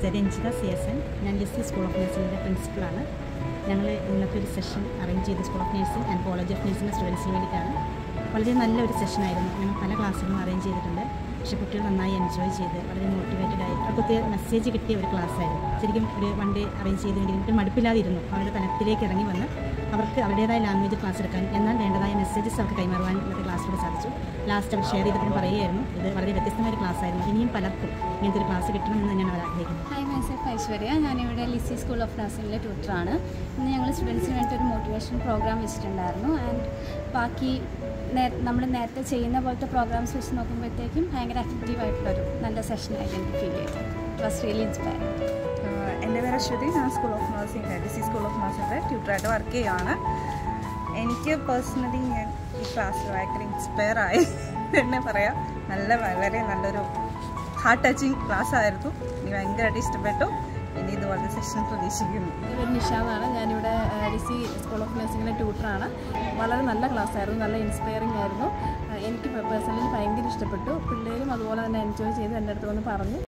miss Ranjitha C S N ഞാൻ Lisie school of നഴ്സിംഗിൻ്റെ പ്രിൻസിപ്പളാണ് ഞങ്ങൾ ഇന്നത്തെ ഒരു സെഷൻ അറേഞ്ച് ചെയ്തു school of nursing and college of nursing സ്റ്റുഡൻസിന് വേണ്ടിയിട്ടാണ് വളരെ നല്ലൊരു സെഷനായിരുന്നു ഞങ്ങൾ പല ക്ലാസ്സുകളും അറേഞ്ച് ചെയ്തിട്ടുണ്ട് പക്ഷേ കുട്ടികൾ നന്നായി എൻജോയ് ചെയ്ത് വളരെ മോട്ടിവേറ്റഡ് ആയി അവർക്ക് മെസ്സേജ് കിട്ടിയ ഒരു ക്ലാസ്സായിരുന്നു ശരിക്കും ഒരു വൺ ഡേ അറേഞ്ച് ചെയ്ത് കഴിഞ്ഞിട്ട് മടുപ്പില്ലാതിരുന്നു അവരുടെ തലത്തിലേക്ക് ഇറങ്ങി വന്ന് അവർക്ക് അവരുടേതായ ലാംഗ്വേജ് ക്ലാസ് എടുക്കാനും എന്നാൽ വേണ്ടതായ മെസ്സേജസ് അവർക്ക് കൈമാറുവാനും ഇന്നത്തെ ക്ലാസ്സിലൂടെ സാധിച്ചു ലാസ്റ്റ് അവർ ഷെയർ ചെയ്തിട്ട് പറയുകയായിരുന്നു ഇത് വളരെ വ്യത്യസ്തമായ ഒരു ക്ലാസ് ആയിരുന്നു ഇനിയും പലർക്കും ഇങ്ങനത്തെ ഒരു ക്ലാസ് കിട്ടണമെന്ന് തന്നെയാണ് അവർ ആഗ്രഹിക്കുന്നത് ഹായ് മൈസെൽഫ് ഐശ്വര്യ ഞാനിവിടെ ലിസി സ്കൂൾ ഓഫ് നഴ്സിംഗിലെ ട്യൂട്ടറാണ് ഇന്ന് ഞങ്ങൾ സ്റ്റുഡൻസിന് വേണ്ടി ഒരു മോട്ടിവേഷൻ പ്രോഗ്രാം വെച്ചിട്ടുണ്ടായിരുന്നു ആൻഡ് ബാക്കി നമ്മൾ നേരത്തെ ചെയ്യുന്ന പോലത്തെ പ്രോഗ്രാംസ് വെച്ച് നോക്കുമ്പോഴത്തേക്കും ഭയങ്കര എഫക്റ്റീവ് ആയിട്ടുള്ളൊരു നല്ല സെഷനായിട്ട് എനിക്ക് ഫീൽ ചെയ്തു it was really inspire ah എൻ്റെ പേര് അശ്വതി ഞാൻ school of nursing D C school of നഴ്സിംഗിൻ്റെ ട്യൂട്ടറായിട്ട് വർക്ക് ചെയ്യുകയാണ് എനിക്ക് പേഴ്സണലി ഞാൻ ഈ ക്ലാസ്സിൽ ഭയങ്കര ഇൻസ്പയർ ആയി തന്നെ പറയാം നല്ല വളരെ നല്ലൊരു ഹാർട്ട് ടച്ചിങ് ക്ലാസ് ആയിരുന്നു എനിക്ക് ഭയങ്കരമായിട്ട് ഇഷ്ടപ്പെട്ടു ഇനി ഇതുപോലത്തെ സെഷൻ പ്രതീക്ഷിക്കുന്നു എൻ്റെ പേര് നിഷാദാണ് ഞാനിവിടെ ലിസി സ്കൂൾ ഓഫ് നഴ്സിംഗിലെ ട്യൂട്ടറാണ് വളരെ നല്ല ക്ലാസ് ആയിരുന്നു നല്ല ഇൻസ്പയറിംഗ് ആയിരുന്നു ആ, എനിക്ക് പേഴ്സണലി ഭയങ്കര ഇഷ്ടപ്പെട്ടു പിള്ളേരും അതുപോലെ തന്നെ എൻജോയ് ചെയ്ത് എൻ്റെ അടുത്ത് വന്ന് പറഞ്ഞു